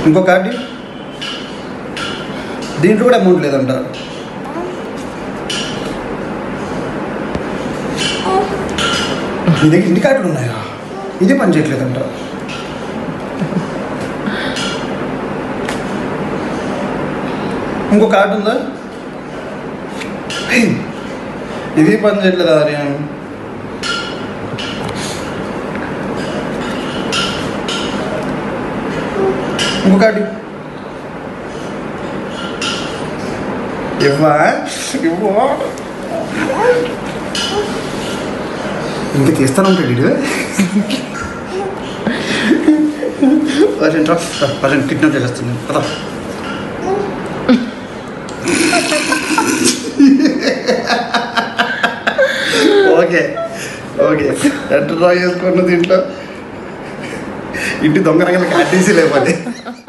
ఇంకో కార్డు దీంట్లో కూడా అమౌంట్ లేదంట నీ దగ్గర ఇన్ని కార్డులు ఉన్నాయా ఇది పని చేయట్లేదంట ఇంకో కార్డు ఉందా హే, ఇది పని చేయట్లేదు ఆర్యన్ ఇంకో కార్డు ఇవ్వా ఇవ్వా ఇంకా తీస్తాను ఉంటాడు వీడు పర్సెంట్ పర్సెంట్ కిడ్నాప్ చేస్తున్నాను కదా ఓకే ఓకే ఎట్లా డ్రా చేసుకున్న దీంట్లో ఇంటి దొంగ రంగలకి అడ్డేసి లేవాలి